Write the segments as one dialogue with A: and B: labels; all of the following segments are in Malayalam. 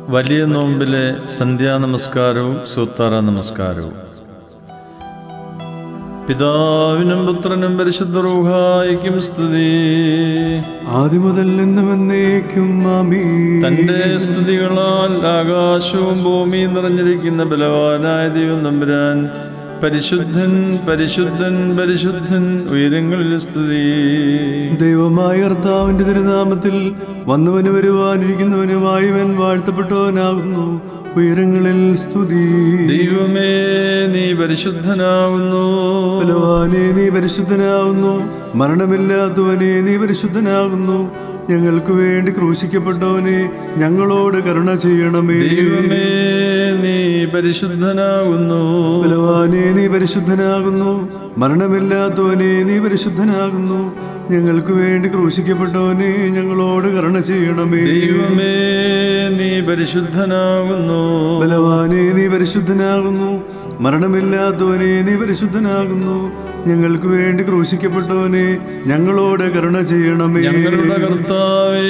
A: വലിയ നോമ്പിലെ സന്ധ്യാനമസ്കാരവും സൂത്താറ നമസ്കാരവും പിതാവിനും പുത്രനും പരിശുദ്ധ റൂഹായിക്കും സ്തുതി
B: ആദ്യം മുതൽ നിന്നും എന്നേക്കും ആമീൻ.
A: തന്റെ സ്തുതികളാൽ ആകാശവും ഭൂമിയും നിറഞ്ഞിരിക്കുന്ന ബലവാനായ ദൈവം നമ്പുരാൻ പരിശുദ്ധൻ പരിശുദ്ധൻ പരിശുദ്ധൻ ഉയരങ്ങളിൽ സ്തുതി
B: ദൈവമായ കർത്താവിന്റെ തിരുനാമത്തിൽ വന്നവന് വരുവാനിരിക്കുന്നവനുമായവൻ വാഴ്ത്തപ്പെട്ടവനാകുന്നു ഉയരങ്ങളിൽ സ്തുതി
A: ദൈവമേ നീ പരിശുദ്ധനാകുന്നു
B: ബലവാനെ നീ പരിശുദ്ധനാകുന്നു മരണമില്ലാത്തവനെ നീ പരിശുദ്ധനാകുന്നു ഞങ്ങൾക്ക് വേണ്ടി ക്രൂശിക്കപ്പെട്ടവനെ ഞങ്ങളോട് കരുണ ചെയ്യണമേ
A: ദൈവമേ നീ പരിശുദ്ധനാകുന്നു
B: ബലവാനെ നീ പരിശുദ്ധനാകുന്നു മരണമില്ലാത്തവനെ നീ പരിശുദ്ധനാകുന്നു ഞങ്ങൾക്ക് വേണ്ടി ക്രൂശിക്കപ്പെട്ടവനെ ഞങ്ങളോട് കരുണ ചെയ്യണമേ
A: ദൈവമേ നീ പരിശുദ്ധനാകുന്നു
B: ബലവാനെ നീ പരിശുദ്ധനാകുന്നു മരണമില്ലാത്തവനെ നീ പരിശുദ്ധനാകുന്നു ഞങ്ങൾക്ക് വേണ്ടി ക്രൂശിക്കപ്പെട്ടവനെ ഞങ്ങളോട് കരുണ ചെയ്യണമേ
A: ഞങ്ങളുടെ കർത്താവേ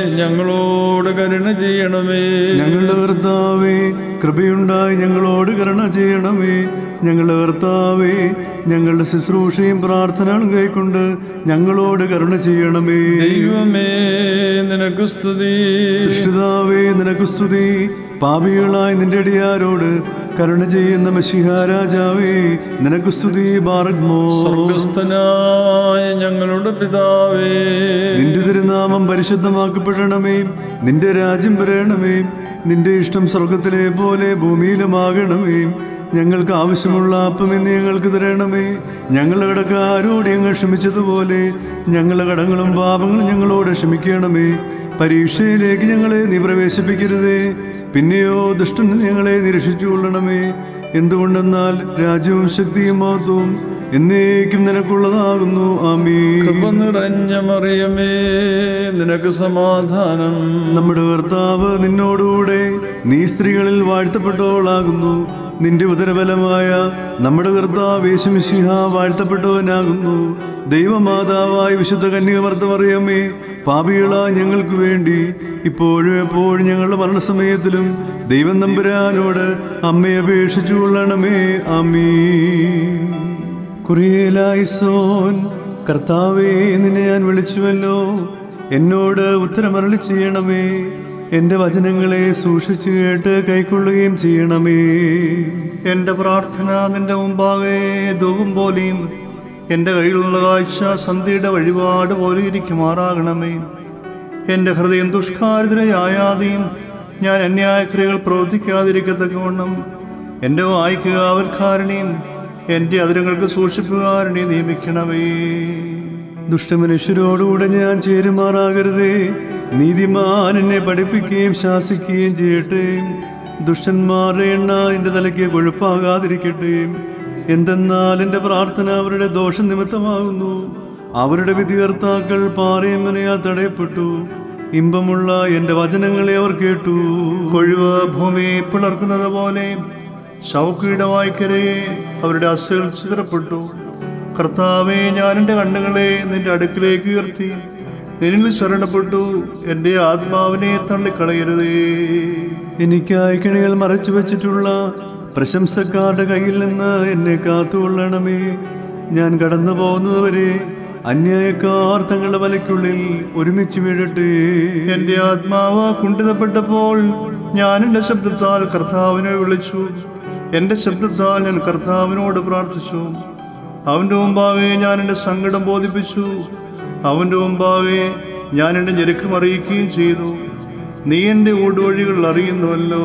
A: ഞങ്ങളോട് കരുണ ചെയ്യണമേ
B: ഞങ്ങളുടെ കർത്താവേ കൃപയുണ്ടായി ഞങ്ങളോട് കരുണ ചെയ്യണമേ ഞങ്ങളുടെ കർത്താവേ ഞങ്ങളുടെ ശുശ്രൂഷയും പ്രാർത്ഥനകളും കൈക്കൊണ്ട് ഞങ്ങളോട് കരുണ ചെയ്യണമേ
A: ദൈവമേ നിനക്ക് സ്തുതി
B: സൃഷ്ടിതാവേ നിനക്ക് സ്തുതി പാപികളായ നിന്റെ അടിയാരോട് കരുണ ചെയ്യുന്ന മഷിഹ രാജാവേ നിനക്ക് സ്തുതി ബാറഗ്മോ
A: സ്വർഗസ്ഥനായ ഞങ്ങളുടെ പിതാവേ
B: നിന്റെ തിരുനാമം പരിശുദ്ധമാക്കപ്പെടണമേ നിന്റെ രാജ്യം വരണമേ നിന്റെ ഇഷ്ടം സ്വർഗത്തിലെ പോലെ ഭൂമിയിലുമാകണമേ ഞങ്ങൾക്ക് ആവശ്യമുള്ള അപ്പം എന്ന് ഞങ്ങൾക്ക് തരണമേ ഞങ്ങളുടെ കടക്കാരോട് ഞങ്ങൾ ക്ഷമിച്ചതുപോലെ ഞങ്ങളുടെ കടങ്ങളും പാപങ്ങളും ഞങ്ങളോട് ക്ഷമിക്കണമേ പരീക്ഷയിലേക്ക് ഞങ്ങളെ നീ പ്രവേശിപ്പിക്കരുതേ പിന്നെയോ ദുഷ്ടൻ ഞങ്ങളെ നിരക്ഷിച്ചുകൊള്ളണമേ എന്തുകൊണ്ടെന്നാൽ രാജ്യവും ശക്തിയും മഹത്വവും എന്നേക്കും നിനക്കുള്ളതാകുന്നു ആമീ
A: കൃപ നിറഞ്ഞ മറിയമേ നിനക്ക് സമാധാനം
B: നമ്മുടെ കർത്താവ് നിന്നോടുകൂടെ നീ സ്ത്രീകളിൽ വാഴ്ത്തപ്പെട്ടവളാകുന്നു നിന്റെ ഉദരബലമായ നമ്മുടെ കർത്താവ് യേശുമിശിഹ വാഴ്ത്തപ്പെട്ടവനാകുന്നു ദൈവമാതാവായ വിശുദ്ധ കന്യകമർത്തമറിയമ്മേ പാപികളാ ഞങ്ങൾക്ക് വേണ്ടി ഇപ്പോഴും എപ്പോഴും ഞങ്ങളുടെ മരണസമയത്തിലും ദൈവം നമ്പുരാനോട് അമ്മയെ അപേക്ഷിച്ചു കൊള്ളണമേ അമ്മീ കുറിയേലായിസോൻ കർത്താവേ നിന്നെ ഞാൻ വിളിച്ചുവല്ലോ എന്നോട് ഉത്തരമരളി ചെയ്യണമേ എൻ്റെ വചനങ്ങളെ സൂക്ഷിച്ചു കേട്ട് കൈക്കൊള്ളുകയും ചെയ്യണമേ
C: എന്റെ പ്രാർത്ഥന നിന്റെ മുമ്പാകെ ധൂപം പോലെയും എൻ്റെ കയ്യിലുള്ള കാഴ്ച സന്ധ്യയുടെ വഴിപാട് പോലെ ഇരിക്കുമാറാകണമേ എൻ്റെ ഹൃദയം ദുഷ്കാരിതരയായാതെയും ഞാൻ അന്യായക്രിയകൾ പ്രവർത്തിക്കാതിരിക്കത്തക്കവണ്ണം എൻ്റെ വായിക്ക് കാവൽക്കാരനെയും എൻ്റെ അതിരങ്ങൾക്ക് സൂക്ഷിപ്പുകാരനെയും നിയമിക്കണമേ
B: ദുഷ്ടമനുഷ്യരോടുകൂടെ ഞാൻ ചേരുമാറാകരുതേ നീതിമാൻ എന്നെ പഠിപ്പിക്കുകയും ശാസിക്കുകയും ചെയ്യട്ടെ ദുഷ്ടന്മാരുടെ എണ്ണ എൻ്റെ തലയ്ക്ക് കൊഴുപ്പാകാതിരിക്കട്ടെ എന്തെന്നാൽ എൻ്റെ പ്രാർത്ഥന അവരുടെ ദോഷം നിമിത്തമാകുന്നു അവരുടെ വിധികർത്താക്കൾ പാറയമ്മനയാൽ തടയപ്പെട്ടു ഇമ്പമുള്ള എൻ്റെ വചനങ്ങളെ അവർ കേട്ടു
C: കൊഴുവ് ഭൂമിയെ പിളർക്കുന്നത് പോലെ ശവക്കയുടെ വായ്ക്കരയെ അവരുടെ അസുകൾ ചിതറപ്പെട്ടു കർത്താവെ ഞാൻ എൻ്റെ കണ്ണുകളെ നിന്റെ അടുക്കിലേക്ക് ഉയർത്തി നിന്നിൽ ശരണപ്പെട്ടു എൻ്റെ ആത്മാവിനെ തള്ളിക്കളയരുതേ
B: എനിക്കായി കിണികൾ മറച്ചു വെച്ചിട്ടുള്ള പ്രശംസക്കാരുടെ കയ്യിൽ നിന്ന് എന്നെ കാത്തുകൊള്ളണമേ ഞാൻ കടന്നു പോകുന്നതുവരെ അന്യായക്കാർ തങ്ങളുടെ വലയ്ക്കുള്ളിൽ ഒരുമിച്ച് വീഴട്ടെ
C: എൻ്റെ ആത്മാവ് കുണ്ഠിതപ്പെട്ടപ്പോൾ ഞാൻ എൻ്റെ ശബ്ദത്താൽ കർത്താവിനെ വിളിച്ചു എൻ്റെ ശബ്ദത്താൽ ഞാൻ കർത്താവിനോട് പ്രാർത്ഥിച്ചു അവൻ്റെ മുമ്പാകെ ഞാൻ എൻ്റെ സങ്കടം ബോധിപ്പിച്ചു അവൻ്റെ മുമ്പാകെ ഞാൻ എൻ്റെ ഞെരുക്കം അറിയിക്കുകയും ചെയ്തു നീ എൻ്റെ ഊടുവഴികൾ അറിയുന്നുവല്ലോ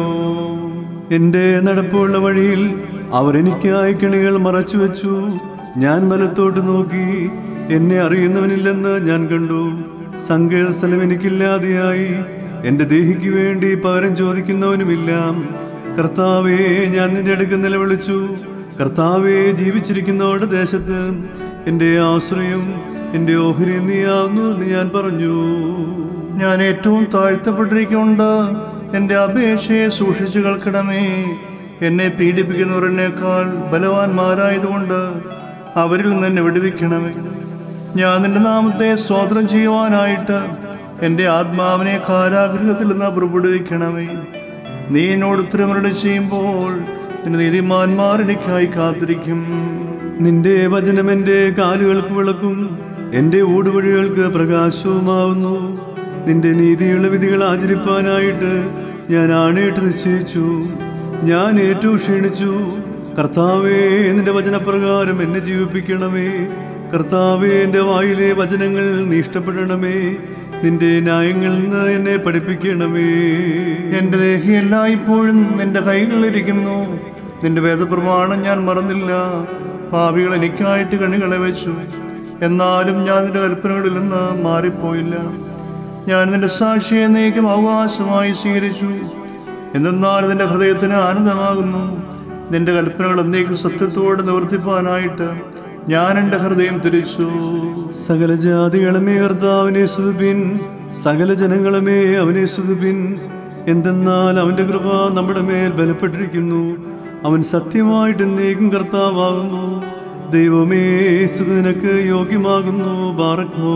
B: എൻ്റെ നടപ്പുള്ള വഴിയിൽ അവർ എനിക്കായി കിണികൾ മറച്ചു വെച്ചു ഞാൻ വലത്തോട്ട് നോക്കി എന്നെ അറിയുന്നവനില്ലെന്ന് ഞാൻ കണ്ടു സങ്കേത സ്ഥലം എനിക്കില്ലാതെയായി എൻ്റെ ദേഹിക്ക് വേണ്ടി പകരം ചോദിക്കുന്നവനുമില്ല കർത്താവേ ഞാൻ നിന്റെ അടുക്ക് നിലവിളിച്ചു കർത്താവേ ജീവിച്ചിരിക്കുന്നവരുടെ ദേശത്ത് എൻ്റെ ആശ്രയം എൻ്റെ ഓഹരി നീയാവുന്നു എന്ന് ഞാൻ പറഞ്ഞു
C: ഞാൻ ഏറ്റവും താഴ്ത്തപ്പെട്ടിരിക്കുന്നുണ്ട് എൻ്റെ അപേക്ഷയെ സൂക്ഷിച്ചു കേൾക്കണമേ എന്നെ പീഡിപ്പിക്കുന്നവരെന്നേക്കാൾ ബലവാന്മാരായതുകൊണ്ട് അവരിൽ നിന്ന് എന്നെ വിടുവിക്കണമേ ഞാൻ നിന്റെ നാമത്തെ സ്തോത്രം ചെയ്യുവാനായിട്ട് എൻ്റെ ആത്മാവിനെ കാരാഗൃഹത്തിൽ നിന്ന് പുറപ്പെടുവിക്കണമേ നീ എന്നോട് ഉത്തരമരുടെ ചെയ്യുമ്പോൾ നിന്റെ നീതിമാന്മാർ എനിക്കായി കാത്തിരിക്കും
B: നിന്റെ വചനം എൻ്റെ കാലുകൾക്ക് വിളക്കും എൻ്റെ ഊടുവഴികൾക്ക് പ്രകാശവുമാവുന്നു നിന്റെ നീതിയുള്ള വിധികൾ ആചരിപ്പാനായിട്ട് ഞാൻ ആണയിട്ട് നിശ്ചയിച്ചു ഞാൻ ഏറ്റവും ക്ഷീണിച്ചു കർത്താവേ നിന്റെ വചനപ്രകാരം എന്നെ ജീവിപ്പിക്കണമേ കർത്താവേ എൻ്റെ വായിലെ വചനങ്ങൾ നീ ഇഷ്ടപ്പെടണമേ നിന്റെ ന്യായങ്ങളിൽ നിന്ന് എന്നെ പഠിപ്പിക്കണമേ
C: എന്റെ ദേഹി എല്ലായ്പ്പോഴും നിന്റെ കൈകളിലിരിക്കുന്നു നിന്റെ വേദപ്രമാണം ഞാൻ മറന്നില്ല ഭാവികൾ എനിക്കായിട്ട് കണികളെ വെച്ചു എന്നാലും ഞാൻ നിന്റെ കൽപ്പനകളിൽ നിന്ന് മാറിപ്പോയില്ല ഞാൻ നിന്റെ സാക്ഷിയെ നീക്കം അവകാശമായി സ്വീകരിച്ചു എന്തെന്നാൽ നിന്റെ ഹൃദയത്തിന് ആനന്ദമാകുന്നു നിന്റെ കൽപ്പനകൾ എന്നേക്കും സത്യത്തോടെ നിവർത്തിപ്പാനായിട്ട് ഞാൻ എൻ്റെ ഹൃദയം തിരിച്ചു
B: സകല ജാതികളുമേ കർത്താവിനെ സ്തുതിപ്പിൻ സകല ജനങ്ങളുമേ അവനെ സ്തുതിപ്പിൻ എന്തെന്നാൽ അവന്റെ കൃപ നമ്മുടെ മേൽ ബലപ്പെട്ടിരിക്കുന്നു അവൻ സത്യമായിട്ട് എന്നേക്കും കർത്താവാകുന്നു ദൈവമേ സ്തുതി നിനക്ക് യോഗ്യമാകുന്നു ബാറക്കോ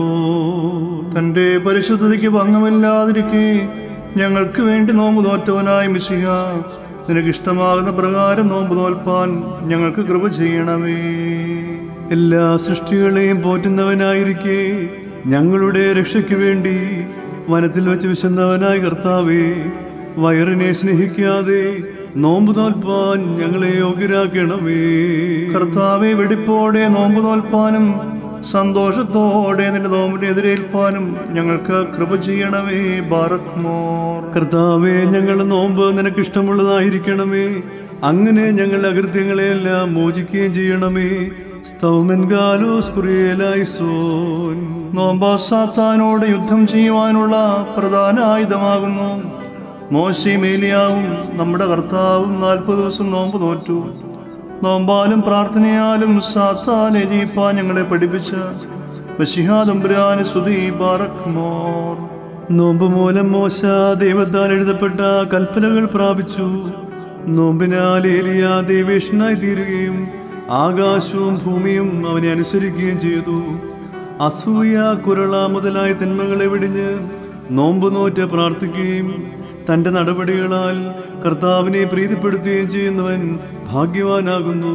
C: തന്റെ പരിശുദ്ധതയ്ക്ക് ഭംഗമില്ലാതിരിക്കെ ഞങ്ങൾക്ക് വേണ്ടി നോമ്പ് നോറ്റവനായ മിശിഹ നിനക്ക് ഇഷ്ടമാകുന്ന പ്രകാരം നോമ്പ് നോൽപ്പാൻ ഞങ്ങൾക്ക് കൃപ ചെയ്യണമേ
B: എല്ലാ സൃഷ്ടികളെയും പോറ്റുന്നവനായിരിക്കെ ഞങ്ങളുടെ രക്ഷയ്ക്ക് വേണ്ടി വനത്തിൽ വെച്ച് വിശന്നവനായ കർത്താവേ വയറിനെ സ്നേഹിക്കാതെ നോമ്പ് നോൽപ്പാൻ ഞങ്ങളെ യോഗ്യരാക്കണമേ
C: കർത്താവെ വെടിപ്പോടെ നോമ്പ് നോൽപ്പാനും സന്തോഷത്തോടെ നിന്റെ നോമ്പിനെ എതിരേൽപ്പാനും ഞങ്ങൾക്ക് കൃപ ചെയ്യണമേ ബാറക്മോർ
B: കർത്താവെ ഞങ്ങളുടെ നോമ്പ് നിനക്ക് ഇഷ്ടമുള്ളതായിരിക്കണമേ അങ്ങനെ ഞങ്ങളുടെ അകൃത്യങ്ങളെയെല്ലാം മോചിക്കുകയും ചെയ്യണമേ സ്തൗമൻ ഗാലോസ് കുറിയലായിസോൻ
C: നോമ്പ സാത്താനോട് യുദ്ധം ചെയ്യുവാനുള്ള പ്രധാന ആയുധമാകുന്നു മോശയും ഏലിയാവും നമ്മുടെ കർത്താവും നാൽപ്പത് ദിവസം നോമ്പ് നോറ്റു നോമ്പാലും പ്രാർത്ഥനയാലും സാത്താനെ ജയിപ്പാൻ ഞങ്ങളെ പഠിപ്പിച്ച വശിഹാദംബുരാന് സുധി ബാറക്മോർ
B: നോമ്പ് മൂലം മോശ ദൈവത്താൽ എഴുതപ്പെട്ട കൽപ്പനകൾ പ്രാപിച്ചു നോമ്പിനാൽ ഏലിയ ദേവേഷനായി തീരുകയും ആകാശവും ഭൂമിയും അവനെ അനുസരിക്കുകയും ചെയ്തു അസൂയ കുരള മുതലായ തിന്മകളെ വെടിഞ്ഞ് നോമ്പ് നോറ്റ് പ്രാർത്ഥിക്കുകയും തന്റെ നടപടികളാൽ കർത്താവിനെ പ്രീതിപ്പെടുത്തുകയും ചെയ്യുന്നവൻ ഭാഗ്യവാനാകുന്നു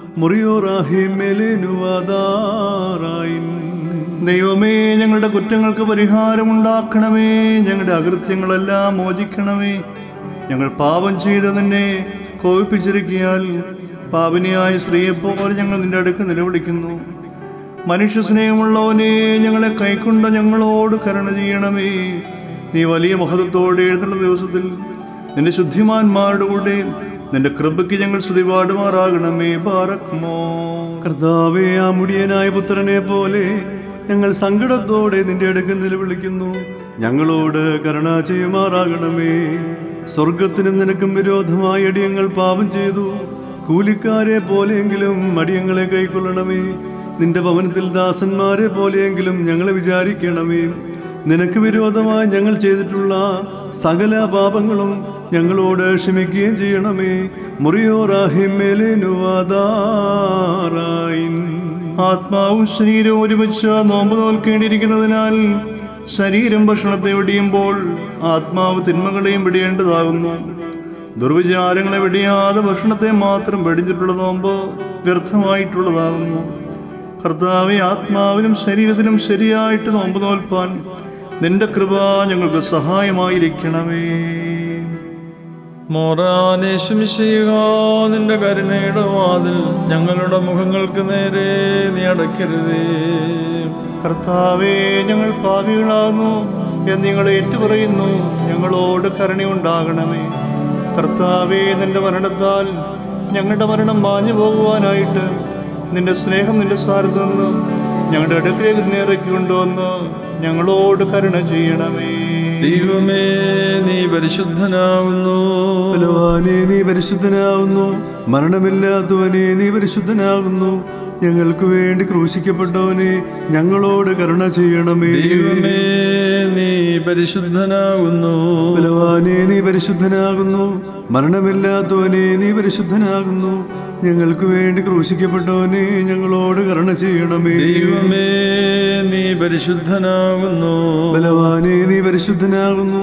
B: മുറിയോറാഹിമേലേനുവാദാറായിൻ
C: ദൈവമേ ഞങ്ങളുടെ കുറ്റങ്ങൾക്ക് പരിഹാരമുണ്ടാക്കണമേ ഞങ്ങളുടെ അകൃത്യങ്ങളെല്ലാം മോചിക്കണമേ ഞങ്ങൾ പാപം ചെയ്ത് നിന്നെ കോപിപ്പിച്ചിരിക്കിയാൽ പാപിനിയായ സ്ത്രീയെപ്പോലെ ഞങ്ങൾ നിന്റെ അടുക്ക് നിലവിളിക്കുന്നു മനുഷ്യ സ്നേഹമുള്ളവനെ ഞങ്ങളെ കൈക്കൊണ്ട ഞങ്ങളോട് കരുണ ചെയ്യണമേ നീ വലിയ മഹത്വത്തോടെ എഴുതുന്ന ദിവസത്തിൽ നിന്റെ ശുദ്ധിമാന്മാരുടെ കൂടെ നിന്റെ കൃപയ്ക്ക് ഞങ്ങൾ സ്തുതി പാടുമാറാകണമേ ബാറക്മോ
B: കർത്താവെ ആ മുടിയനായ പുത്രനെ പോലെ ഞങ്ങൾ സങ്കടത്തോടെ നിന്റെ അടുക്കൽ നിലവിളിക്കുന്നു ഞങ്ങളോട് കരുണ ചെയ്യുമാറാകണമേ സ്വർഗത്തിനും നിനക്കും വിരോധമായി അടിയങ്ങൾ പാപം ചെയ്തു കൂലിക്കാരെ പോലെയെങ്കിലും അടിയങ്ങളെ കൈക്കൊള്ളണമേ നിന്റെ ഭവനത്തിൽ ദാസന്മാരെ പോലെയെങ്കിലും ഞങ്ങളെ വിചാരിക്കണമേ നിനക്ക് വിരോധമായി ഞങ്ങൾ ചെയ്തിട്ടുള്ള സകല പാപങ്ങളും ഞങ്ങളോട് ക്ഷമിക്കുകയും ചെയ്യണമേ മുറിയോറാഹിമേലേനുവാദാറായിൻ
C: ആത്മാവും ശരീരവും ഒരുമിച്ച് നോമ്പ് നോൽക്കേണ്ടിയിരിക്കുന്നതിനാൽ ശരീരം ഭക്ഷണത്തെ വെടിയുമ്പോൾ ആത്മാവ് തിന്മകളെയും വെടിയേണ്ടതാകുന്നു ദുർവിചാരങ്ങളെ വെടിയാതെ ഭക്ഷണത്തെ മാത്രം വെടിഞ്ഞിട്ടുള്ള നോമ്പ് വ്യർത്ഥമായിട്ടുള്ളതാകുന്നു കർത്താവെ ആത്മാവിനും ശരീരത്തിനും ശരിയായിട്ട് നോമ്പ് നോൽപ്പാൻ നിന്റെ കൃപ ഞങ്ങൾക്ക് സഹായമായിരിക്കണമേ
A: മോറാനേശുമിശിഹ നിന്റെ കരുണയുടെ വാതിൽ ഞങ്ങളുടെ മുഖങ്ങൾക്ക് നേരെ നീ അടയ്ക്കരുതേ
C: കർത്താവേ ഞങ്ങൾ പാപികളാകുന്നു എന്ന് നിങ്ങൾ ഏറ്റുപറയുന്നു ഞങ്ങളോട് കരുണയുണ്ടാകണമേ കർത്താവേ നിന്റെ മരണത്താൽ ഞങ്ങളുടെ മരണം മാഞ്ഞു പോകുവാനായിട്ട് നിന്റെ സ്നേഹം നിന്റെ സ്ഥാനത്ത് നിന്ന് ഞങ്ങളുടെ അടുത്തേക്ക് നേരേക്ക് കൊണ്ടുവന്ന് ഞങ്ങളോട് കരുണ ചെയ്യണമേ
A: ദൈവമേ നീ പരിശുദ്ധനാകുന്നു
B: ബലവാനെ നീ പരിശുദ്ധനാകുന്നു മരണമില്ലാത്തവനെ നീ പരിശുദ്ധനാകുന്നു ഞങ്ങൾക്ക് വേണ്ടി ക്രൂശിക്കപ്പെട്ടവനെ ഞങ്ങളോട് കരുണ ചെയ്യണമേ
A: ദൈവമേ നീ പരിശുദ്ധനാകുന്നു
B: ബലവാനെ നീ പരിശുദ്ധനാകുന്നു മരണമില്ലാത്തവനെ നീ പരിശുദ്ധനാകുന്നു ഞങ്ങൾക്ക് വേണ്ടി ക്രൂശിക്കപ്പെട്ടവനെ ഞങ്ങളോട് കരുണ ചെയ്യണമേ
A: ദൈവമേ നീ പരിശുദ്ധനാകുന്നു
B: ബലവാനെ നീ പരിശുദ്ധനാകുന്നു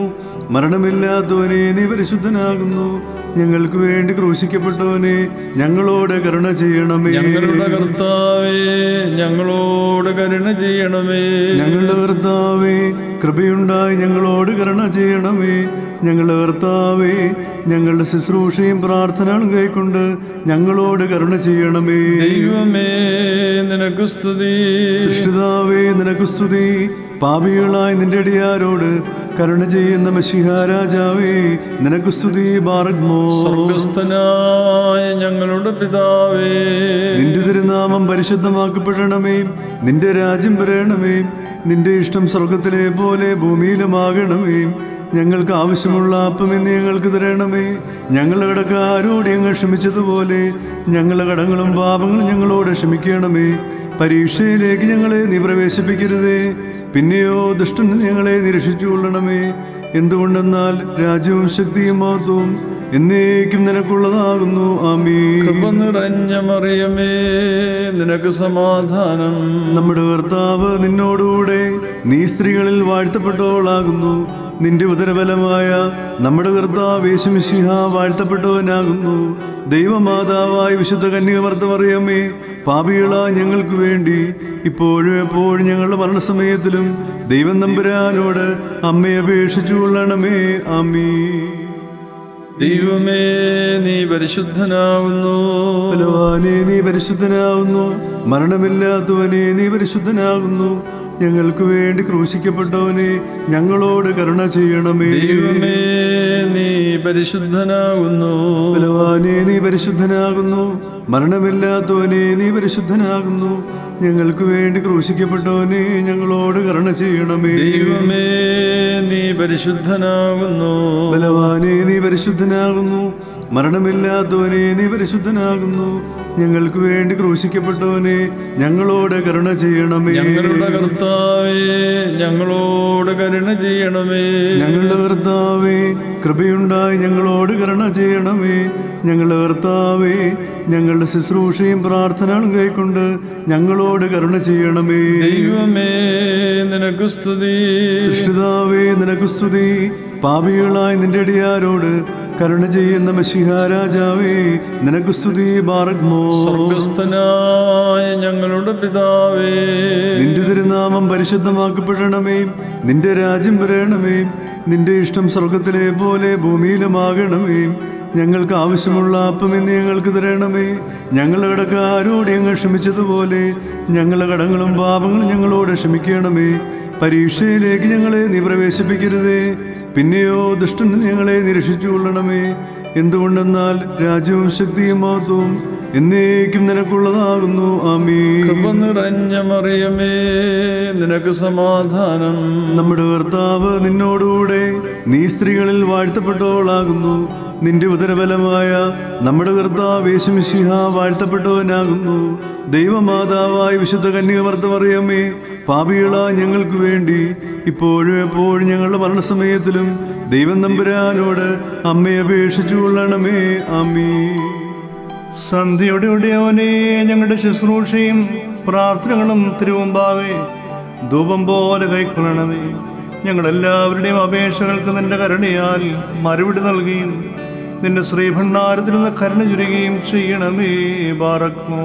B: മരണമില്ലാത്തവനെ നീ പരിശുദ്ധനാകുന്നു ഞങ്ങൾക്ക് വേണ്ടി ക്രൂശിക്കപ്പെട്ടവനെ ഞങ്ങളോട് കരുണ ചെയ്യണമേ
A: ഞങ്ങളുടെ കർത്താവേ ഞങ്ങളോട് കരുണ ചെയ്യണമേ
B: ഞങ്ങളുടെ കർത്താവേ കൃപയുണ്ടായി ഞങ്ങളോട് കരുണ ചെയ്യണമേ ഞങ്ങളുടെ കർത്താവേ ഞങ്ങളുടെ ശുശ്രൂഷയും പ്രാർത്ഥനകളും കൈക്കൊണ്ട് ഞങ്ങളോട് കരുണ ചെയ്യണമേ
A: ദൈവമേ നിനക്ക് സ്തുതി
B: സൃഷ്ടിതാവേ നിനക്ക് സ്തുതി പാപികളായ നിന്റെ അടിയാരോട് കരുണ ചെയ്യുന്ന മഷിഹ രാജാവേ നിനക്ക് സ്തുതി ബാറഗ്മോ
A: സ്വർഗസ്ഥനായ ഞങ്ങളുടെ പിതാവേ
B: നിന്റെ തിരുനാമം പരിശുദ്ധമാക്കപ്പെടണമേ നിന്റെ രാജ്യം വരണമേ നിന്റെ ഇഷ്ടം സ്വർഗത്തിലെ പോലെ ഭൂമിയിലുമാകണമേ ഞങ്ങൾക്ക് ആവശ്യമുള്ള അപ്പം എന്ന് ഞങ്ങൾക്ക് തരണമേ ഞങ്ങളുടെ കടക്കാരോട് ഞങ്ങൾ ക്ഷമിച്ചതുപോലെ ഞങ്ങളുടെ കടങ്ങളും പാപങ്ങളും ഞങ്ങളോട് ക്ഷമിക്കണമേ പരീക്ഷയിലേക്ക് ഞങ്ങളെ നീ പ്രവേശിപ്പിക്കരുതേ പിന്നെയോ ദുഷ്ടൻ ഞങ്ങളെ നിരക്ഷിച്ചുകൊള്ളണമേ എന്തുകൊണ്ടെന്നാൽ രാജ്യവും ശക്തിയും മഹത്വവും എന്നേക്കും നിനക്കുള്ളതാകുന്നു ആമീ
A: കൃപ നിറഞ്ഞ മറിയമേ നിനക്ക് സമാധാനം
B: നമ്മുടെ കർത്താവ് നിന്നോടുകൂടെ നീ സ്ത്രീകളിൽ വാഴ്ത്തപ്പെട്ടവളാകുന്നു നിന്റെ ഉദരബലമായ നമ്മുടെ കർത്താവ് യേശുമിശിഹ വാഴ്ത്തപ്പെട്ടവനാകുന്നു ദൈവമാതാവായ വിശുദ്ധ കന്യകമർത്തമറിയമ്മേ പാപികളാ ഞങ്ങൾക്ക് വേണ്ടി ഇപ്പോഴും എപ്പോഴും ഞങ്ങളുടെ മരണസമയത്തിലും ദൈവം നമ്പുരാനോട് അമ്മയെ അപേക്ഷിച്ചു കൊള്ളണമേ അമ്മീ
A: ദൈവമേ നീ പരിശുദ്ധനാവുന്നു
B: ബലവാനെ നീ പരിശുദ്ധനാകുന്നു മരണമില്ലാത്തവനെ നീ പരിശുദ്ധനാകുന്നു ഞങ്ങൾക്ക് വേണ്ടി ക്രൂശിക്കപ്പെട്ടവനെ ഞങ്ങളോട് കരുണ ചെയ്യണമേ
A: ദൈവമേ നീ പരിശുദ്ധനാകുന്നു
B: ബലവാനെ നീ പരിശുദ്ധനാകുന്നു മരണമില്ലാത്തവനെ നീ പരിശുദ്ധനാകുന്നു ഞങ്ങൾക്ക് വേണ്ടി ക്രൂശിക്കപ്പെട്ടവനെ ഞങ്ങളോട് കരുണ ചെയ്യണമേ
A: ദൈവമേ നീ പരിശുദ്ധനാകുന്നു
B: ബലവാനെ നീ പരിശുദ്ധനാകുന്നു മരണമില്ലാത്തവനെ നീ പരിശുദ്ധനാകുന്നു ഞങ്ങൾക്ക് വേണ്ടി ക്രൂശിക്കപ്പെട്ടവനെ ഞങ്ങളോട് കരുണ ചെയ്യണമേ
A: ഞങ്ങളുടെ കർത്താവേ ഞങ്ങളോട് കരുണ ചെയ്യണമേ
B: ഞങ്ങളുടെ കർത്താവേ കൃപയുണ്ടായി ഞങ്ങളോട് കരുണ ചെയ്യണമേ ഞങ്ങളുടെ കർത്താവേ ഞങ്ങളുടെ ശുശ്രൂഷയും പ്രാർത്ഥനകളും കൈക്കൊണ്ട് ഞങ്ങളോട് കരുണ ചെയ്യണമേ
A: ദൈവമേ നിനക്ക് സ്തുതി
B: സൃഷ്ടിതാവേ നിനക്ക് സ്തുതി പാപികളായ നിന്റെ അടിയാരോട് കരുണ ചെയ്യുന്ന മഷിഹ രാജാവേ നിനക്ക് സ്തുതി ബാറഗ്മോ
A: സ്വർഗസ്ഥനായ ഞങ്ങളുടെ പിതാവേ
B: നിന്റെ തിരുനാമം പരിശുദ്ധമാക്കപ്പെടണമേ നിന്റെ രാജ്യം വരണമേ നിന്റെ ഇഷ്ടം സ്വർഗത്തിലെ പോലെ ഭൂമിയിലുമാകണമേ ഞങ്ങൾക്ക് ആവശ്യമുള്ള അപ്പം എന്ന് ഞങ്ങൾക്ക് തരണമേ ഞങ്ങളുടെ കടക്കാരോട് ഞങ്ങൾ ക്ഷമിച്ചതുപോലെ ഞങ്ങളുടെ കടങ്ങളും പാപങ്ങളും ഞങ്ങളോട് ക്ഷമിക്കണമേ പരീക്ഷയിലേക്ക് ഞങ്ങളെ നീ പ്രവേശിപ്പിക്കരുതേ പിന്നെയോ ദുഷ്ടൻ ഞങ്ങളെ നിരക്ഷിച്ചു കൊള്ളണമേ എന്തുകൊണ്ടെന്നാൽ രാജ്യവും ശക്തിയും മഹത്വവും എന്നേക്കും നിനക്കുള്ളതാകുന്നു ആമീ
A: കൃപ നിറഞ്ഞ മറിയമേ നിനക്ക് സമാധാനം
B: നമ്മുടെ കർത്താവ് നിന്നോടുകൂടെ നീ സ്ത്രീകളിൽ വാഴ്ത്തപ്പെട്ടവളാകുന്നു നിന്റെ ഉദരബലമായ നമ്മുടെ കർത്താവ് യേശുമിശിഹ വാഴ്ത്തപ്പെട്ടവനാകുന്നു ദൈവമാതാവായ വിശുദ്ധ കന്യകമർത്തമറിയമ്മേ പാപികളാ ഞങ്ങൾക്ക് വേണ്ടി ഇപ്പോഴും എപ്പോഴും ഞങ്ങളുടെ മരണസമയത്തിലും ദൈവം നമ്പുരാനോട് അമ്മയെ അപേക്ഷിച്ചു കൊള്ളണമേ അമ്മീ
C: സന്ധ്യയുടെ ഉടയവനെ ഞങ്ങളുടെ ശുശ്രൂഷയും പ്രാർത്ഥനകളും തിരുവുമ്പാകെ ധൂപം പോലെ കൈക്കൊള്ളണമേ ഞങ്ങളെല്ലാവരുടെയും അപേക്ഷകൾക്ക് നിന്റെ കരുണയാൽ മറുപടി നൽകുകയും നിന്റെ ശ്രീഭണ്ഡാരത്തിൽ നിന്ന് കരുണ ചുരുകയും ചെയ്യണമേ ബാറക്മോ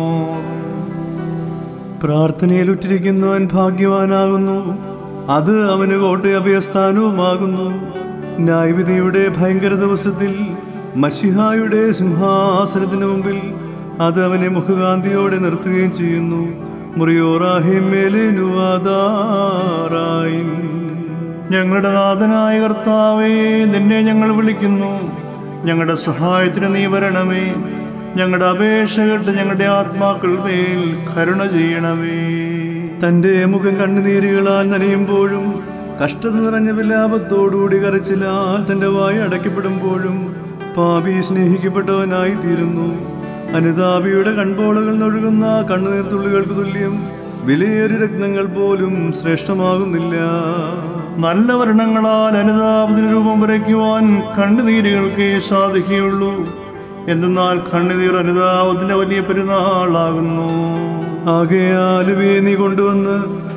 B: പ്രാർത്ഥനയിലുറ്റിരിക്കുന്നവൻ ഭാഗ്യവാനാകുന്നു അത് അവന് കോട്ടയഭയസ്ഥാനവുമാകുന്നു ന്യായവിധിയുടെ ഭയങ്കര ദിവസത്തിൽ മഷിഹായുടെ സിംഹാസനത്തിന് മുമ്പിൽ അത് അവനെ മുഖകാന്തിയോടെ നിർത്തുകയും ചെയ്യുന്നു മുറിയോറാഹിമേലുവാദാറായി
C: ഞങ്ങളുടെ നാഥനായ കർത്താവേ നിന്നെ ഞങ്ങൾ വിളിക്കുന്നു ഞങ്ങളുടെ സഹായത്തിന് നീ വരണമേ ഞങ്ങളുടെ അപേക്ഷ കേട്ട് ഞങ്ങളുടെ ആത്മാക്കൾ മേൽ കരുണ ചെയ്യണമേ
B: തന്റെ മുഖം കണ്ണുനീരുകളാൽ നനയുമ്പോഴും കഷ്ടത നിറഞ്ഞ വിലാപത്തോടുകൂടി കരച്ചിലാൽ തന്റെ വായ അടയ്ക്കപ്പെടുമ്പോഴും പാപി സ്നേഹിക്കപ്പെട്ടവനായി തീരുന്നു അനുതാപിയുടെ കൺപോളകൾ നൊഴുകുന്ന കണ്ണുനീർത്തുള്ളികൾക്ക് തുല്യം വിലയേറിയ രത്നങ്ങൾ പോലും ശ്രേഷ്ഠമാകുന്നില്ല
C: നല്ല വർണ്ണങ്ങളാൽ അനുതാപത്തിന് രൂപം വരയ്ക്കുവാൻ കണ്ണുനീരുകൾക്കേ സാധിക്കുകയുള്ളൂ എന്തെന്നാൽ കണ്ണുനീർ അനുതാപത്തിന്റെ വലിയ പെരുന്നാളാകുന്നു
B: ആകയാൽ ഇവയെ നീ കൊണ്ടുവന്ന്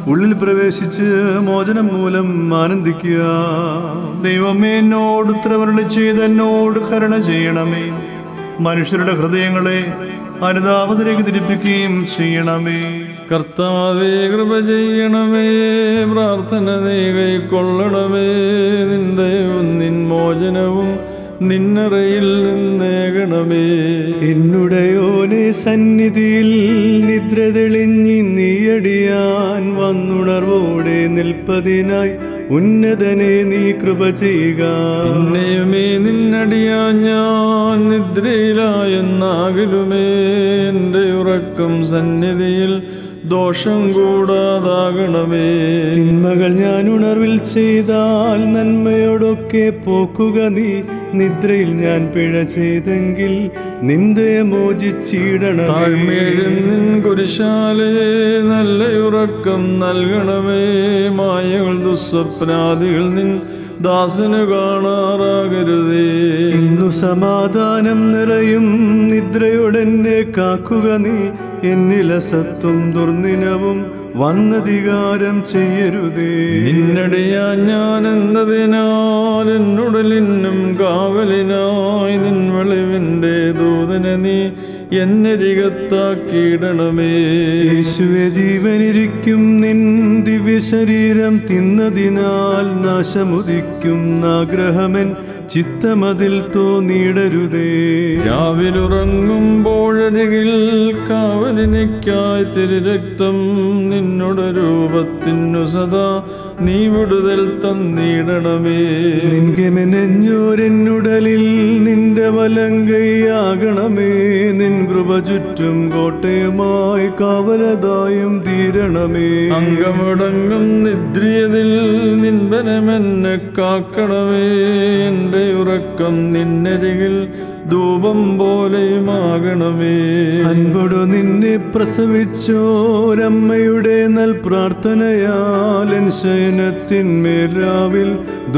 B: ഉള്ളിൽ പ്രവേശിച്ച് മോചനം മൂലം ആനന്ദിക്കുക
C: ദൈവമേ എന്നോട് ഉത്തരവരളി ചെയ്ത് എന്നോട് കരുണ ചെയ്യണമേ മനുഷ്യരുടെ ഹൃദയങ്ങളെ അനുതാപത്തിലേക്ക് തിരിപ്പിക്കുകയും ചെയ്യണമേ
A: കർത്താവേ കൃപ ചെയ്യണമേ പ്രാർത്ഥന നീ കൈക്കൊള്ളണമേ നിന്റെ നിൻ മോചനവും നിന്നറയിൽ നിന്നേകണമേ
B: എന്നുടയോനെ സന്നിധിയിൽ നിദ്ര തെളിഞ്ഞി നീയടിയാൻ വന്നുണർവോടെ നിൽപ്പതിനായി ഉന്നതനെ നീ കൃപ ചെയ്യുക
A: പിന്നെയുമേ നിന്നടിയാ ഞാൻ നിദ്രയിലായെന്നാകിലുമേ എൻ്റെ ഉറക്കം സന്നിധിയിൽ ദോഷം കൂടാതാകണമേ
B: തിന്മകൾ ഞാൻ ഉണർവിൽ ചെയ്താൽ നന്മയോടൊക്കെ പോക്കുക നീ നിദ്രയിൽ ഞാൻ പിഴ ചെയ്തെങ്കിൽ നിന്റെ മോചിച്ചിടണമേ
A: താഴ്മേഴും നിൻ കുരിശാലേ നല്ല ഉറക്കം നൽകണമേ മായകൾ ദുസ്വപ്നാദികൾ നിൻ ദാസന് കാണാറാകരുതേ
B: ഇന്നു സമാധാനം നിറയും നിദ്രയോടെന്നെ കാക്കുക നീ എന്നിലസത്വം ദുർനിനവും വന്നധികാരം ചെയ്യരുതേ
A: നിന്നടിയാ ഞാൻ എന്നതിനാൽ എന്നുടലിനും കാവലിനായി നിൻ വെളിവിൻ്റെ ദൂതനെ നീ എന്നരികത്താക്കിയിടണമേ
B: യേശുവെ ജീവനിരിക്കും നിൻ ദിവ്യ ശരീരം തിന്നതിനാൽ നാശമുദിക്കും ആഗ്രഹമൻ ചിത്തമതിൽ തോന്നിയിടരുതേ
A: രാവിലുറങ്ങുമ്പോഴരികിൽ കാവലിനിക്കായി തിരുരക്തം നിന്നുടെ രൂപത്തിനു സദാ നീ വിടുതൽ തന്നിടണമേ
B: നിൻകെമെനഞ്ഞോരെന്നുടലിൽ നിന്റെ വലങ്കയാകണമേ നിൻ കൃപ ചുറ്റും കോട്ടയുമായി കാവലതായും തീരണമേ
A: അംഗമടങ്ങും നിദ്രിയതിൽ നിൻബനമെന്നെ കാക്കണമേ എൻ്റെ ഉറക്കം നിന്നരികിൽ ധൂപം പോലെയുമാകണമേ
B: അൻപടു നിന്നെ പ്രസവിച്ചോരമ്മയുടെ നൽ പ്രാർത്ഥനയാൽ എൻ ശയനത്തിന്മേൽ രാവിൽ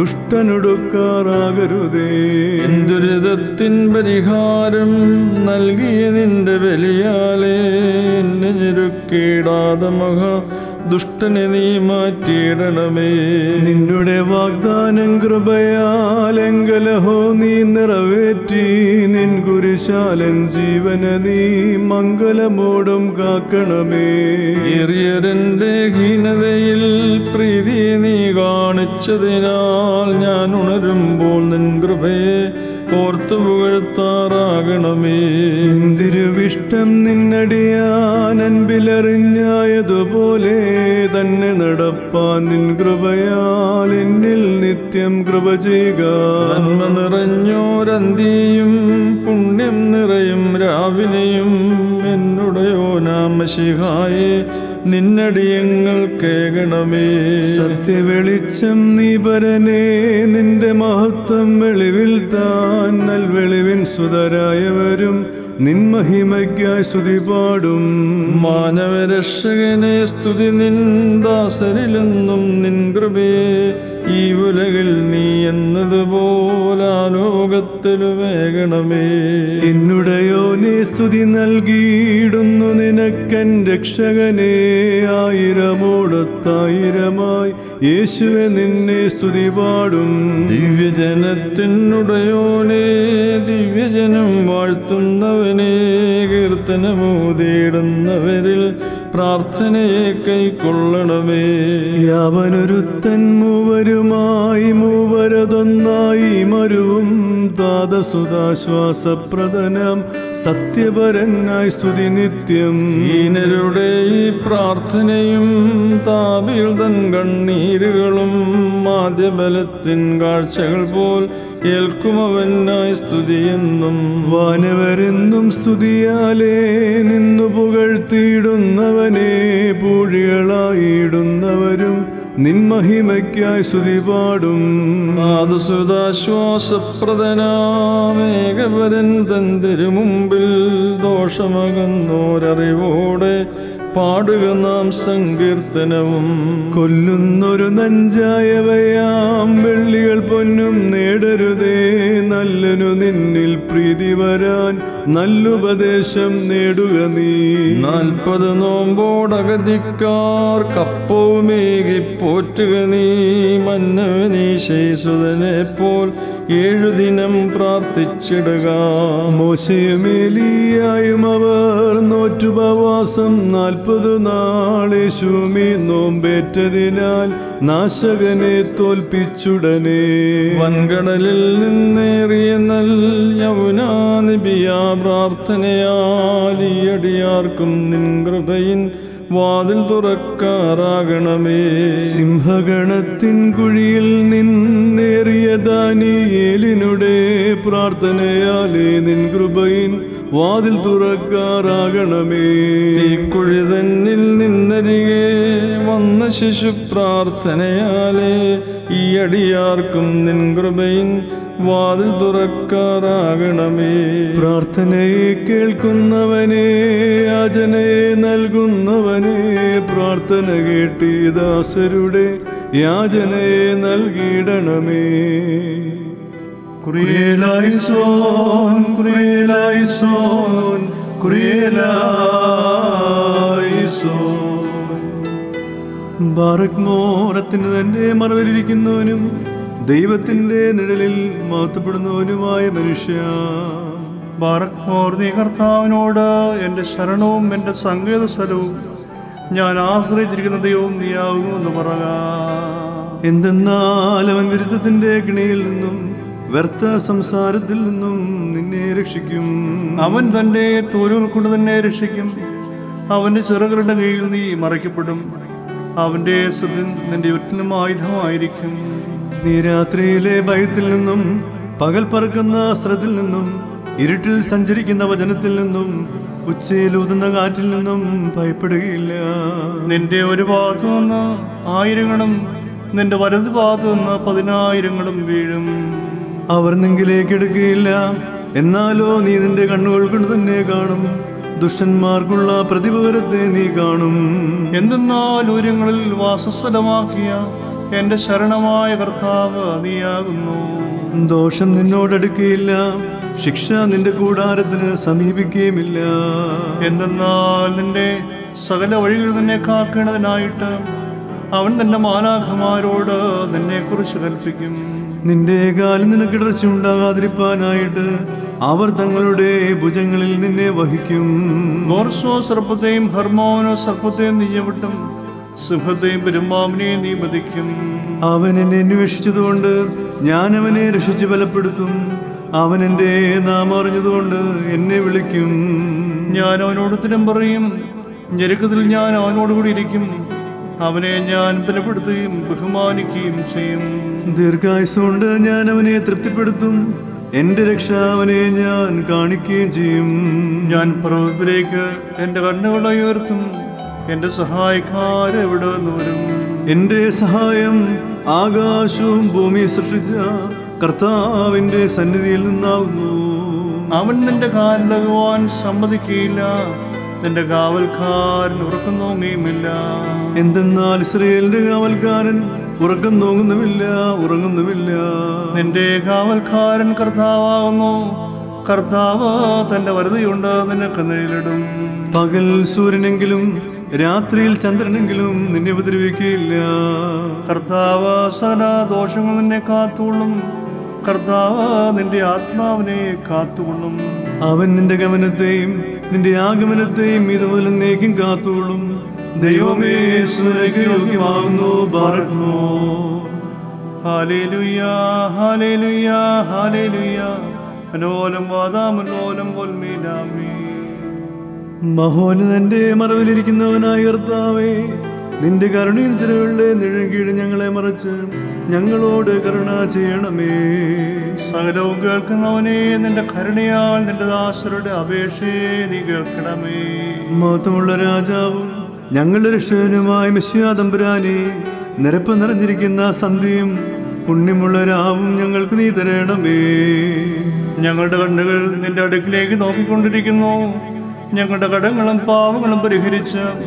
B: ദുഷ്ടനൊടുക്കാറാകരുതേ
A: ദുരിതത്തിൻ പരിഹാരം നൽകിയ നിന്റെ ബലിയാലേ എന്നെ ഞെരുക്കിടാതെ മഹ ദുഷ്ടനെ നീ മാറ്റിയിടണമേ
B: നിന്നുടെ വാഗ്ദാനം കൃപയാലെങ്കലഹോ നീ നിറവേറ്റി നിൻ കുരിശാലൻ ജീവന നീ മംഗലമോടും കാക്കണമേ
A: ഏറിയരന്റെ ഹീനതയിൽ പ്രീതിയെ നീ കാണിച്ചതിനാൽ ഞാൻ ഉണരുമ്പോൾ നിൻ കൃപയെ ഓർത്തു പുകഴ്ത്താറാകണമേ
B: നിന്തിരുവിഷ്ടം നിന്നടിയാൻ അൻപിലറിഞ്ഞായതുപോലെ തന്നെ നടപ്പാൻ നിൻ കൃപയാൽ എന്നിൽ നിത്യം കൃപ ചെയ്യുക
A: നന്മ നിറഞ്ഞോരന്തിയും പുണ്യം നിറയും രാവിലെയും എന്നുടയോ നാമശിഹായെ നിന്നടിയങ്ങൾ കേകണമേ
B: സത്യവെളിച്ചം നീ പരനേ നിന്റെ മഹത്വം വെളിവിൽ താൻ നൽവെളിവിൻ സുതരായവരും നിൻ മഹിമയ്ക്കായി സ്തുതി പാടും
A: മാനവരക്ഷകനെ സ്തുതി നിൻ ദാസരിലെന്നും നിൻ കൃപയെ ഈ ഉലകിൽ നീ എന്നതുപോലാലോകത്തിലുമേകണമേ
B: എന്നുടയോനെ സ്തുതി നൽകിയിടുന്നു നിനക്കൻ രക്ഷകനെ ആയിരമോടൊത്തായിരമായി യേശുവെ നിന്നെ സ്തുതി പാടും
A: ദിവ്യജനത്തിനുടയോനെ ദിവ്യജനം വാഴ്ത്തുന്നവനെ കീർത്തനമൂതിയിടുന്നവരിൽ പ്രാർത്ഥനയെ കൈക്കൊള്ളണമേ
B: യാവനൊരുത്തൻ മൂവരുമായി മൂവരതൊന്നായി മരുവും താതസുതാശ്വാസപ്രദനം സത്യപരനായി സ്തുതി നിത്യം
A: ഹീനരുടെ ഈ പ്രാർത്ഥനയും താപിൽ തൻ കണ്ണീരുകളും മാധ്യബലത്തിൻ കാഴ്ചകൾ പോൽ ഏൽക്കുമവനായി സ്തുതിയെന്നും
B: വാനവരെന്നും സ്തുതിയാലേ നിന്നു പുകഴ്ത്തിയിടുന്നവനെ പൂഴികളായിടുന്നവരും നിൻ മഹിമയ്ക്കായി സ്തുതി പാടും
A: ശ്വാസപ്രദനാമേകപരൻ തൻ തിരുമുമ്പിൽ ദോഷമകന്നോരറിവോടെ പാടുക നാം സങ്കീർത്തനവും
B: കൊല്ലുന്നൊരു നഞ്ചായവയാം വെള്ളികൾ പൊന്നും നേടരുതേ നല്ലനു നിന്നിൽ പ്രീതി വരാൻ നല്ലുപദേശം നേടുക നീ
A: നാൽപ്പത് നോമ്പോടകതിക്കാർ കപ്പവുമേകി പോറ്റുക നീ മന്നവനീശേസുതനെ പോൽ ഏഴു ദിനം പ്രാർത്ഥിച്ചിടുക
B: മോശയമേലിയായും അവർ നോറ്റുപവാസം നാൽപ്പത് നാളേശുമി നോമ്പേറ്റതിനാൽ നാശകനെ തോൽപ്പിച്ചുടനെ
A: വൻകടലിൽ നിന്നേറിയ നൽ യൗനാനിബിയ പ്രാർത്ഥനയാൽ ഈ അടിയാർക്കും നിൻ കൃപയിൻ വാതിൽ തുറക്കാറാകണമേ
B: സിംഹഗണത്തിൻ കുഴിയിൽ നിന്നേറിയ ദാനിയേലിനുടെ പ്രാർത്ഥനയാലേ നിൻ കൃപയിൻ വാതിൽ തുറക്കാറാകണമേ
A: തീക്കുഴി തന്നിൽ നിന്നരികെ വന്ന ശിശു പ്രാർത്ഥനയാലേ ഈ അടിയാർക്കും നിൻ കൃപയിൻ വാതിൽ തുറക്കാറാകണമേ
B: പ്രാർത്ഥനയെ കേൾക്കുന്നവനെ യാചനയെ നൽകുന്നവനെ പ്രാർത്ഥന കേട്ടി ദാസരുടെ യാചനയെ നൽകിയിടണമേ കുറിയലായി സോൻ കുറിയലായി സോൻ കുറിയലായി സോൻ ബാറക് മോറത്തിന് തന്റെ മറവിലിരിക്കുന്നവനും ദൈവത്തിന്റെ നിഴലിൽ മഹത്വപ്പെടുന്നവനുമായ മനുഷ്യ
C: ബാറക്മോർ നീ കർത്താവിനോട് എൻ്റെ ശരണവും എൻ്റെ സങ്കേത സ്ഥലവും ഞാൻ ആശ്രയിച്ചിരിക്കുന്ന ദൈവവും നീയാകുന്നു എന്ന് പറക
B: എന്തെന്നാൽ അവൻ വിരുദ്ധത്തിന്റെ കിണിയിൽ നിന്നും വ്യർത്ഥ സംസാരത്തിൽ നിന്നും നിന്നെ രക്ഷിക്കും
C: അവൻ തൻ്റെ തോലുകൾ കൊണ്ട് തന്നെ രക്ഷിക്കും അവൻ്റെ ചിറകളുടെ കീഴിൽ നീ മറയ്ക്കപ്പെടും അവൻ്റെ ശ്രദ്ധ നിന്റെ ഒറ്റിനും ആയുധമായിരിക്കും
B: നീ രാത്രിയിലെ ഭയത്തിൽ നിന്നും പകൽ പറക്കുന്ന അസ്ത്രത്തിൽ നിന്നും ഇരുട്ടിൽ സഞ്ചരിക്കുന്ന വചനത്തിൽ നിന്നും ഉച്ചയിൽ ഊതുന്ന കാറ്റിൽ നിന്നും ഭയപ്പെടുകയില്ല
C: നിന്റെ ഒരു ഭാഗത്തു നിന്ന് ആയിരങ്ങളും നിന്റെ വലതു ഭാഗത്തു നിന്ന് പതിനായിരങ്ങളും വീഴും
B: അവർ നിങ്കിലേക്ക് എടുക്കുകയില്ല എന്നാലോ നീ നിന്റെ കണ്ണുകൾ കൊണ്ട് തന്നെ കാണും ദുഷ്ടന്മാർക്കുള്ള പ്രതിപകരത്തെ നീ കാണും
C: എന്തെന്നാൽ ഉയരങ്ങളിൽ വാസസ്ഥലമാക്കിയ എന്റെ ശരണമായ കർത്താവ് നീയാകുന്നു
B: ദോഷം നിന്നോടടുക്കുകയില്ല ശിക്ഷ നിന്റെ കൂടാരത്തിന് സമീപിക്കുകയുമില്ല
C: എന്തെന്നാൽ നിന്റെ സകല വഴികൾ നിന്നെ കാക്കേണ്ടതിനായിട്ട് അവൻ തന്റെ മാലാഖമാരോട് നിന്നെ കുറിച്ച് കൽപ്പിക്കും
B: നിന്റെ കാലിൽ നിനക്കിടർച്ച ഉണ്ടാകാതിരിപ്പാനായിട്ട് അവർ തങ്ങളുടെ ഭുജങ്ങളിൽ നിന്നെ വഹിക്കും
C: ഗോർസോ സർപ്പത്തെയും ഹർമോനോ സർപ്പത്തെയും നീ ചവിട്ടും സിംഹത്തെയും പെരുമ്പാമ്പിനെയും നീ മതിക്കും
B: അവൻ എന്നെ അന്വേഷിച്ചതുകൊണ്ട് ഞാൻ അവനെ രക്ഷിച്ച് ബലപ്പെടുത്തും അവൻ എൻ്റെ നാം അറിഞ്ഞതുകൊണ്ട് എന്നെ വിളിക്കും
C: ഞാൻ അവനോട് ഉത്തരം പറയും ഞെരുക്കത്തിൽ ഞാൻ അവനോട് കൂടി ഇരിക്കും അവനെ ഞാൻ ബലപ്പെടുത്തുകയും ബഹുമാനിക്കുകയും ചെയ്യും
B: ദീർഘായുസുകൊണ്ട് ഞാൻ അവനെ തൃപ്തിപ്പെടുത്തും എൻ്റെ രക്ഷ അവനെ ഞാൻ കാണിക്കുകയും ചെയ്യും
C: ഞാൻ പർവ്വതത്തിലേക്ക് എൻ്റെ കണ്ണുകളെ ഉയർത്തും എൻ്റെ സഹായക്കാർ എവിടെ നിന്ന് വരും
B: എൻ്റെ സഹായം ആകാശവും ഭൂമി സൃഷ്ടിച്ച കർത്താവിൻ്റെ സന്നിധിയിൽ നിന്നാകുന്നു
C: അവൻ നിന്റെ കാലിളകുവാൻ സമ്മതിക്കുകയില്ല നിന്റെ കാവൽക്കാരൻ ഉറക്കം തോന്നിയുമില്ല
B: എന്തെന്നാൽ ഇസ്രയേലിന്റെ കാവൽക്കാരൻ ഉറക്കം നോങ്ങുന്നുമില്ല ഉറങ്ങുന്നുമില്ല
C: നിന്റെ കാവൽക്കാരൻ കർത്താവാകുന്നു കർത്താവ് തന്റെ വലുതയുണ്ട് നിനക്ക് നിഴലിടും
B: പകൽ സൂര്യനെങ്കിലും രാത്രിയിൽ ചന്ദ്രനെങ്കിലും നിന്നെ ഉപദ്രവിക്കുകയില്ല
C: കർത്താവ് സകല ദോഷങ്ങൾ നിന്നെ കാത്തുകൊള്ളും കർത്താവ് നിന്റെ ആത്മാവിനെ കാത്തുകൊള്ളും
B: അവൻ നിന്റെ ഗമനത്തെയും നിന്റെ ആഗമനത്തെയും ഇത് മുതൽ എന്നേക്കും കാത്തുകൊള്ളും ദൈവമേ സ്തുതിക്ക് യോഗ്യമാകുന്നു ബാറക്മോ
C: ഹാലേലുയ ഹാലേലുയ ഹാലേലുയ മനോലം വാദാമനോലം പൊൽമീനാമേ
B: മഹോന്നതന്റെ മറവിലിരിക്കുന്നവനായ കർത്താവേ നിന്റെ കരുണയും ചിലകളുടെ നിഴകീഴ് ഞങ്ങളെ മറച്ച് ഞങ്ങളോട് കരുണ ചെയ്യണമേ
C: സകലവും കേൾക്കുന്നവനെ നിന്റെ കരുണയാൽ നിന്റെ ദാസരുടെ അപേക്ഷയെ നീ കേൾക്കണമേ
B: മഹത്വമുള്ള രാജാവും ഞങ്ങളുടെ രക്ഷകനുമായ മെസ്സിയാതമ്പുരാനെ നിരപ്പ് നിറഞ്ഞിരിക്കുന്ന സന്ധ്യയും പുണ്യമുള്ള രാവും ഞങ്ങൾക്ക് നീ തരണമേ
C: ഞങ്ങളുടെ കണ്ണുകൾ നിന്റെ അടുക്കിലേക്ക് നോക്കിക്കൊണ്ടിരിക്കുന്നു ഞങ്ങളുടെ കടങ്ങളും പാവങ്ങളും പരിഹരിച്ച്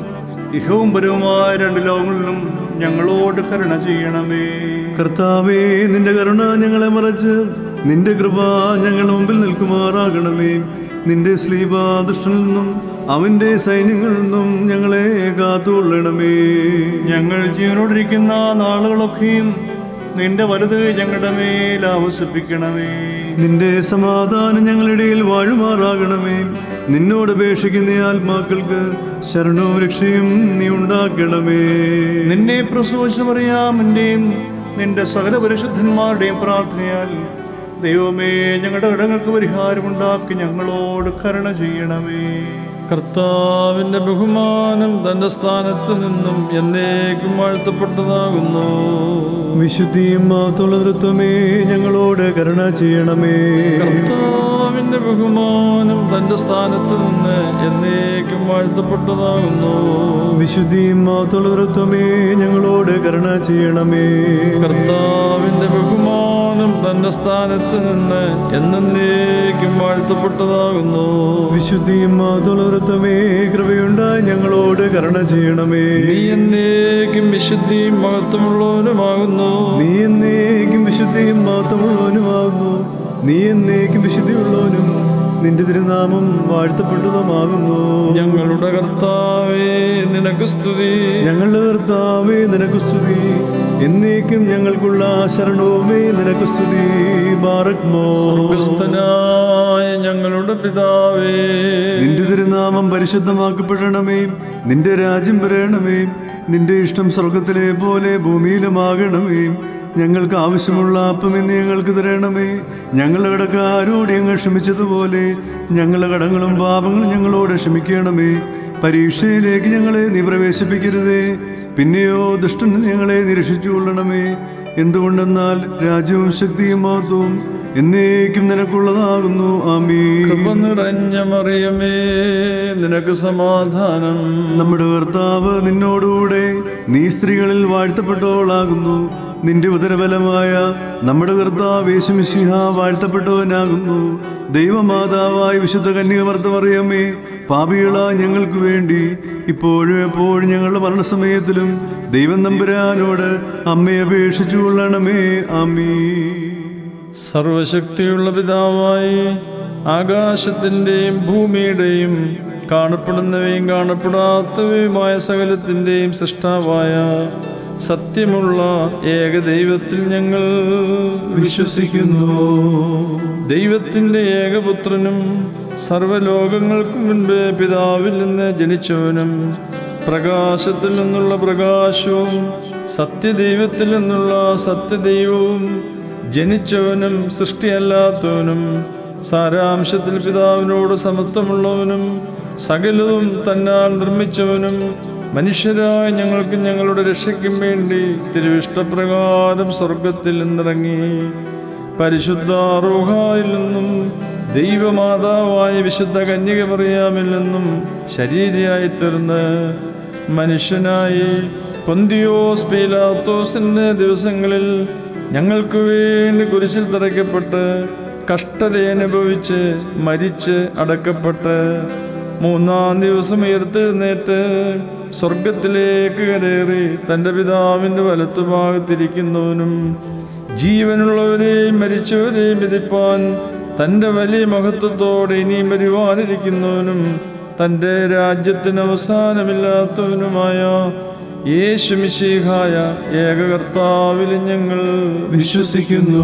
C: ഇഹവും പരവുമായ രണ്ട് ലോകങ്ങളിലും ഞങ്ങളോട് കരുണ ചെയ്യണമേ
B: കർത്താവേ നിന്റെ കരുണ ഞങ്ങളെ മറച്ച് നിന്റെ കൃപ ഞങ്ങളുടെ മുമ്പിൽ നിൽക്കുമാറാകണമേ നിന്റെ ശ്ലീപാദൃഷ്ടനിൽ നിന്നും അവന്റെ സൈന്യങ്ങളിൽ നിന്നും ഞങ്ങളെ കാത്തുകൊള്ളണമേ
C: ഞങ്ങൾ ജീവനോടിരിക്കുന്ന നാളുകളൊക്കെയും നിന്റെ വലുത് ഞങ്ങളുടെ മേൽ ആവസിപ്പിക്കണമേ
B: നിന്റെ സമാധാനം ഞങ്ങളുടെ ഇടയിൽ വാഴുമാറാകണമേ നിന്നോട് അപേക്ഷിക്കുന്ന ആത്മാക്കൾക്ക് ശരണവും രക്ഷയും നീ ഉണ്ടാക്കണമേ
C: നിന്നെ പ്രസവിച്ചു പറയാമിൻ്റെയും നിന്റെ സകല പരിശുദ്ധന്മാരുടെയും പ്രാർത്ഥനയാൽ ദൈവമേ ഞങ്ങളുടെ ഇടങ്ങൾക്ക് പരിഹാരമുണ്ടാക്കി ഞങ്ങളോട് കരുണ ചെയ്യണമേ
A: കർത്താവിന്റെ ബഹുമാനം തന്റെ സ്ഥാനത്ത് നിന്നും എന്നേക്കും വാഴ്ത്തപ്പെട്ടതാകുന്നു
B: വിശുദ്ധിയും മാതുളതൃത്വമേ ഞങ്ങളോട് കരുണ ചെയ്യണമേ
A: കർത്താവിന്റെ ബഹുമാനം തന്റെ സ്ഥാനത്ത് നിന്ന് എന്നേക്കും വാഴ്ത്തപ്പെട്ടതാകുന്നു
B: വിശുദ്ധിയും മാതുളതൃത്വമേ ഞങ്ങളോട് കരുണ ചെയ്യണമേ
A: കർത്താവിന്റെ ബഹുമാനം തന്റെ സ്ഥാനത്ത് നിന്ന് എന്നേക്കും വാഴ്ത്തപ്പെട്ടതാകുന്നു
B: വിശുദ്ധിയും മാതുളതൃത്വമേ കൃപയുണ്ടായി ഞങ്ങളോട് കരുണ ചെയ്യണമേ
A: നീ എന്നേക്കും വിശുദ്ധിയും മഹത്വമുള്ളവനുമാകുന്നു
B: നീ എന്നേക്കും വിശുദ്ധിയും മാത്രമുള്ളവനുമാകുന്നു നീ എന്നേക്കും വിശുദ്ധിയുള്ളവനും നിന്റെ തിരുനാമം വാഴ്ത്തപ്പെട്ടതുമാകുന്നു
A: ഞങ്ങളുടെ കർത്താവേ നിനക്ക് സ്തുതി
B: ഞങ്ങളുടെ കർത്താവേ നിനക്ക് സ്തുതി എന്നേക്കും ഞങ്ങൾക്കുള്ള ശരണവുമേ നിനക്ക് സ്തുതി ബാറക്മോ
A: ക്രിസ്തനായ ഞങ്ങളുടെ പിതാവേ
B: നിന്റെ തിരുനാമം പരിശുദ്ധമാക്കപ്പെടണമേ നിന്റെ രാജ്യം വരണമേ നിന്റെ ഇഷ്ടം സ്വർഗത്തിലെ പോലെ ഭൂമിയിലുമാകണമേ ഞങ്ങൾക്ക് ആവശ്യമുള്ള അപ്പം എന്ന് ഞങ്ങൾക്ക് തരണമേ ഞങ്ങളുടെ കടക്കാരോട് ഞങ്ങൾ ക്ഷമിച്ചതുപോലെ ഞങ്ങളുടെ കടങ്ങളും പാപങ്ങളും ഞങ്ങളോട് ക്ഷമിക്കണമേ പരീക്ഷയിലേക്ക് ഞങ്ങളെ നീ പ്രവേശിപ്പിക്കരുതേ പിന്നെയോ ദുഷ്ടൻ ഞങ്ങളെ നിരക്ഷിച്ചുകൊള്ളണമേ എന്തുകൊണ്ടെന്നാൽ രാജ്യവും ശക്തിയും മഹത്വവും എന്നേക്കും നിനക്കുള്ളതാകുന്നു ആമീ
A: കൃപ നിറഞ്ഞ മറിയമേ നിനക്ക് സമാധാനം
B: നമ്മുടെ കർത്താവ് നിന്നോടുകൂടെ നീ സ്ത്രീകളിൽ വാഴ്ത്തപ്പെട്ടവളാകുന്നു നിന്റെ ഉദരബലമായ നമ്മുടെ കർത്താവ് യേശുമിശിഹ വാഴ്ത്തപ്പെട്ടവനാകുന്നു ദൈവമാതാവായ വിശുദ്ധ കന്യകമർത്തമറിയമേ പാപികള ഞങ്ങൾക്ക് വേണ്ടി ഇപ്പോഴും എപ്പോഴും ഞങ്ങളുടെ മരണസമയത്തിലും ദൈവം നമ്പുരാനോട് അമ്മയെ അപേക്ഷിച്ചു കൊള്ളണമേ ആമീ
A: സർവശക്തിയുള്ള പിതാവായി ആകാശത്തിൻ്റെയും ഭൂമിയുടെയും കാണപ്പെടുന്നവയും കാണപ്പെടാത്തവയുമായ സകലത്തിൻ്റെയും സൃഷ്ടാവായ സത്യമുള്ള ഏകദൈവത്തിൽ ഞങ്ങൾ
B: വിശ്വസിക്കുന്നു
A: ദൈവത്തിൻ്റെ ഏകപുത്രനും സർവലോകങ്ങൾക്കും മുൻപ് പിതാവിൽ നിന്ന് ജനിച്ചവനും പ്രകാശത്തിൽ നിന്നുള്ള പ്രകാശവും സത്യദൈവത്തിൽ നിന്നുള്ള സത്യദൈവവും ജനിച്ചവനും സൃഷ്ടിയല്ലാത്തവനും സാരാംശത്തിൽ പിതാവിനോട് സമത്വമുള്ളവനും സകലവും തന്നാൽ നിർമ്മിച്ചവനും മനുഷ്യരായ ഞങ്ങൾക്ക് ഞങ്ങളുടെ രക്ഷയ്ക്കും വേണ്ടി തിരുവിഷ്ടപ്രകാരം സ്വർഗത്തിൽ നിന്നിറങ്ങി പരിശുദ്ധ റൂഹായിൽ നിന്നും ദൈവമാതാവായ വിശുദ്ധ കന്യക പറയാമിൽ നിന്നും ശരീരയായി തീർന്ന് മനുഷ്യനായി പൊന്തിയോസ് പീലാത്തോസിന്റെ ദിവസങ്ങളിൽ ഞങ്ങൾക്ക് വേണ്ടി കുരിശിൽ തറയ്ക്കപ്പെട്ട് കഷ്ടത അനുഭവിച്ച് മരിച്ച് അടക്കപ്പെട്ട് മൂന്നാം ദിവസം ഉയർത്തെഴുന്നേറ്റ് സ്വർഗത്തിലേക്ക് കരേറി തൻ്റെ പിതാവിൻ്റെ വലത്തുഭാഗത്തിരിക്കുന്നവനും ജീവനുള്ളവരെയും മരിച്ചവരെയും വിധിപ്പാൻ തൻ്റെ വലിയ മഹത്വത്തോടെ ഇനിയും വരുവാനിരിക്കുന്നവനും തൻ്റെ രാജ്യത്തിന് അവസാനമില്ലാത്തവനുമായ യേശു മിശീഹായ ഏകകർത്താവിൽ ഞങ്ങൾ
B: വിശ്വസിക്കുന്നു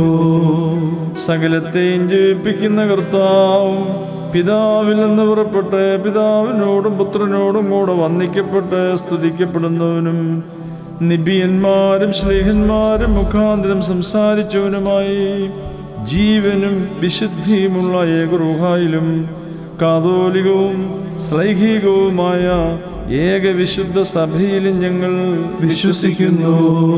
A: സകലത്തെയും ജയിപ്പിക്കുന്ന കർത്താവും പിതാവിൽ നിന്ന് പുറപ്പെട്ട് പിതാവിനോടും പുത്രനോടും കൂടെ വന്ദിക്കപ്പെട്ട് സ്തുതിക്കപ്പെടുന്നവനും നിബിയന്മാരും ശ്ലീഹന്മാരും മുഖാന്തരം സംസാരിച്ചവനുമായി ജീവനും വിശുദ്ധിയുമുള്ള ഏകറൂഹായിലും കാതോലികവും ശ്ലൈഹികവുമായ ഏകവിശുദ്ധ സഭയിലും ഞങ്ങൾ
B: വിശ്വസിക്കുന്നു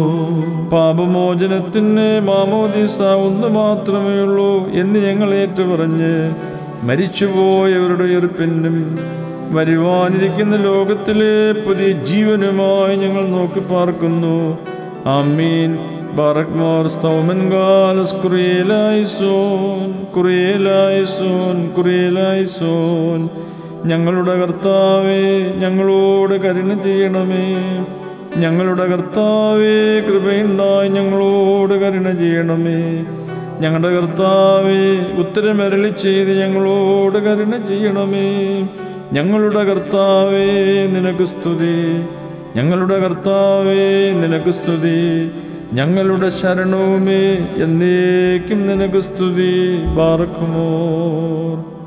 A: പാപമോചനത്തിന് മാമോദീസ ഒന്ന് മാത്രമേ ഉള്ളൂ എന്ന് ഞങ്ങൾ ഏറ്റുപറഞ്ഞ് മരിച്ചുപോയവരുടെ ഉയർപ്പിനും വരുവാനിരിക്കുന്ന ലോകത്തിലെ പുതിയ ജീവനുമായി ഞങ്ങൾ നോക്കി പാർക്കുന്നു ആമീൻ ബാറക്മാർ സ്തൗമൻ ഗാലസ് കുറിയലായി സോൻ കുറിയലായി സോൻ കുറിയലായി സോൻ ഞങ്ങളുടെ കർത്താവേ ഞങ്ങളോട് കരുണ ചെയ്യണമേ ഞങ്ങളുടെ കർത്താവേ കൃപയുണ്ടായി ഞങ്ങളോട് കരുണ ചെയ്യണമേ ഞങ്ങളുടെ കർത്താവേ ഉത്തരമരളി ചെയ്ത് ഞങ്ങളോട് കരുണ ചെയ്യണമേ ഞങ്ങളുടെ കർത്താവേ നിനക്ക് സ്തുതി ഞങ്ങളുടെ കർത്താവേ നിനക്ക് സ്തുതി ഞങ്ങളുടെ ശരണവുമേ എന്നേക്കും നിനക്ക് സ്തുതി പാർക്കുമോ